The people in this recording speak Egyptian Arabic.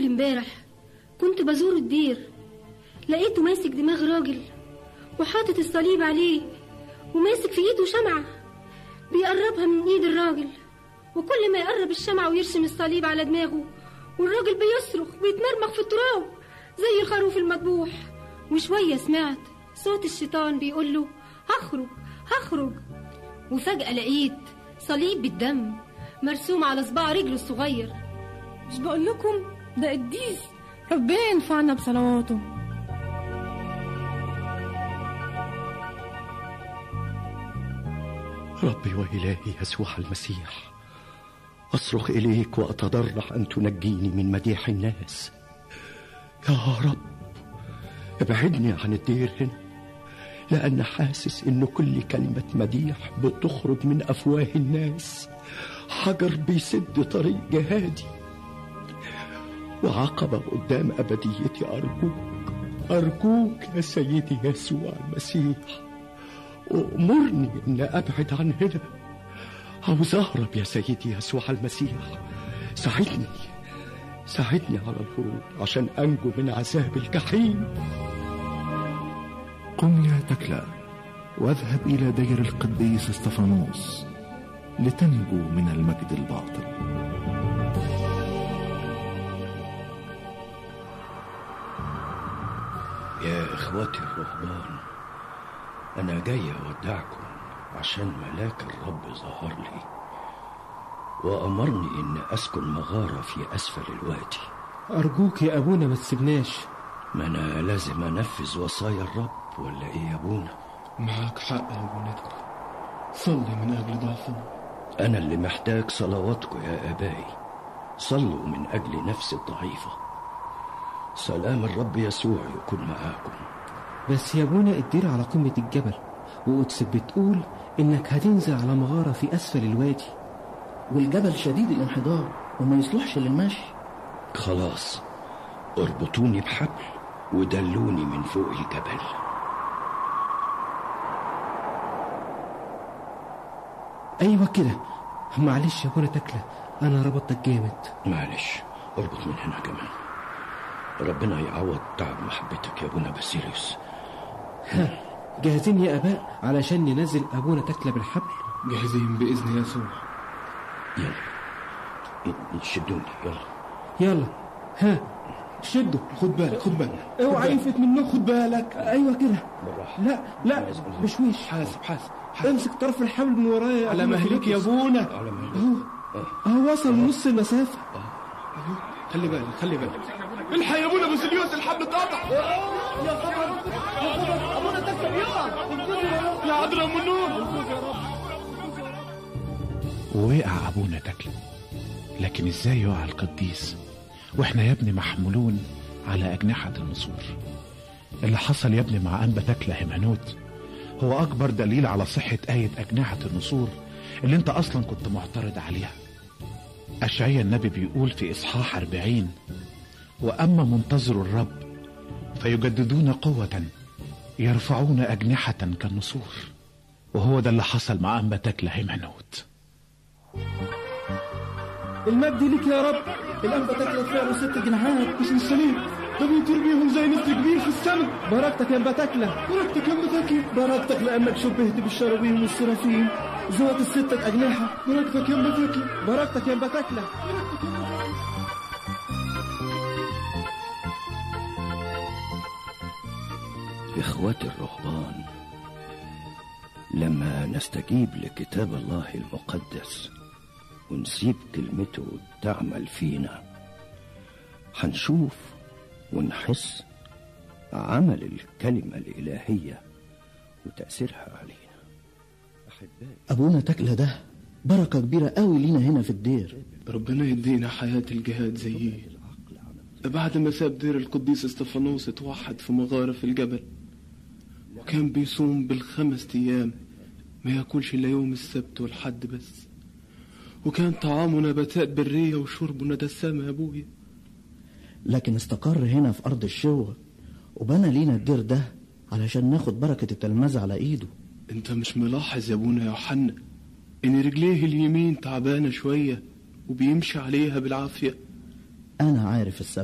أول امبارح كنت بزور الدير لقيته ماسك دماغ راجل وحاطط الصليب عليه وماسك في ايده شمعة بيقربها من ايد الراجل وكل ما يقرب الشمعة ويرسم الصليب على دماغه والراجل بيصرخ ويتمرمغ في التراب زي الخروف المذبوح وشوية سمعت صوت الشيطان بيقول له هخرج هخرج وفجأة لقيت صليب بالدم مرسوم على صباع رجله الصغير مش بقول لكم ده قديس ربنا ينفعنا بصلواته ربي وإلهي يسوع المسيح أصرخ إليك وأتضرع أن تنجيني من مديح الناس يا رب ابعدني عن الدير هنا لأن حاسس إن كل كلمة مديح بتخرج من أفواه الناس حجر بيسد طريق جهادي وعقبة قدام أبديتي أرجوك أرجوك يا سيدي يسوع المسيح أمرني إن أبعد عن هنا عاوز أهرب يا سيدي يسوع المسيح ساعدني ساعدني على الهروب عشان أنجو من عذاب الجحيم قم يا تكلا واذهب إلى دير القديس استفانوس لتنجو من المجد الباطل يا إخوتي الرهبان أنا جاي أودعكم عشان ملاك الرب ظهر لي وأمرني إن أسكن مغارة في أسفل الوادي أرجوك يا أبونا ما تسيبناش ما أنا لازم أنفذ وصايا الرب ولا إيه يا أبونا معك حق يا أبونتك صلي من أجل ضعفنا أنا اللي محتاج صلواتكم يا آبائي صلوا من أجل نفسي الضعيفة سلام الرب يسوع يكون معاكم بس يا ابونا الدير على قمة الجبل وقدس بتقول إنك هتنزل على مغارة في أسفل الوادي والجبل شديد الانحدار وما يصلحش للمشي خلاص اربطوني بحبل ودلوني من فوق الجبل أيوة كده معلش يا ابونا تكلة أنا ربطتك جامد معلش اربط من هنا كمان ربنا يعوض تعب محبتك يا ابونا باسيليوس ها جاهزين يا آباء علشان ننزل أبونا تكلة بالحبل جاهزين بإذن يسوع يلا شدوني يلا يلا ها شدوا خد بالك خد بالك اوعى ينفت منه خد بالك ايوه كده بالراحة لا لا بشويش حاسب حاسب امسك طرف الحبل من ورايا يا على أبونا مهلك يا فيلبس. ابونا على مهلك اهو اهو وصل نص المسافة خلي بالك خلي بالك الحق يا ابونا باسيليوس الحبل اتقطع يا عذراء ام النور ووقع أبونا تكلم لكن إزاي يقع القديس وإحنا يا ابني محمولون على أجنحة النسور اللي حصل يا ابني مع أنبا تكلة هيمانوت هو أكبر دليل على صحة آية أجنحة النسور اللي أنت أصلا كنت معترض عليها أشعيا النبي بيقول في إصحاح أربعين وأما منتظر الرب فيجددون قوة يرفعون أجنحة كالنسور وهو ده اللي حصل مع أنبا تكلة هيمانوت المجد ليك يا رب الأنبا تكلة طلع له ست جناحات مش السليم ده بيطير بيهم زي نسر كبير في السماء بركتك يا أنبا تكلة بركتك يا ابن تكلي بركتك لأنك شبهت بالشراويل والسرافيم ذوات الستة أجنحة بركتك يا ابن تكلي بركتك يا أنبا تكلة إخوتي الرهبان لما نستجيب لكتاب الله المقدس ونسيب كلمته تعمل فينا هنشوف ونحس عمل الكلمة الإلهية وتأثيرها علينا أحبائي أبونا تكلة ده بركة كبيرة قوي لينا هنا في الدير ربنا يدينا حياة الجهاد زيه بعد ما ساب دير القديس استفانوس اتوحد في مغارة في الجبل وكان بيصوم بالخمس أيام ما ياكلش إلا يوم السبت والحد بس وكان طعامه نباتات برية وشربه دسامة يا أبويا لكن استقر هنا في أرض الشوة وبنى لينا الدير ده علشان ناخد بركة التلمذة على إيده أنت مش ملاحظ يا أبونا يا يوحنا إن رجليه اليمين تعبانة شوية وبيمشي عليها بالعافية أنا عارف السبب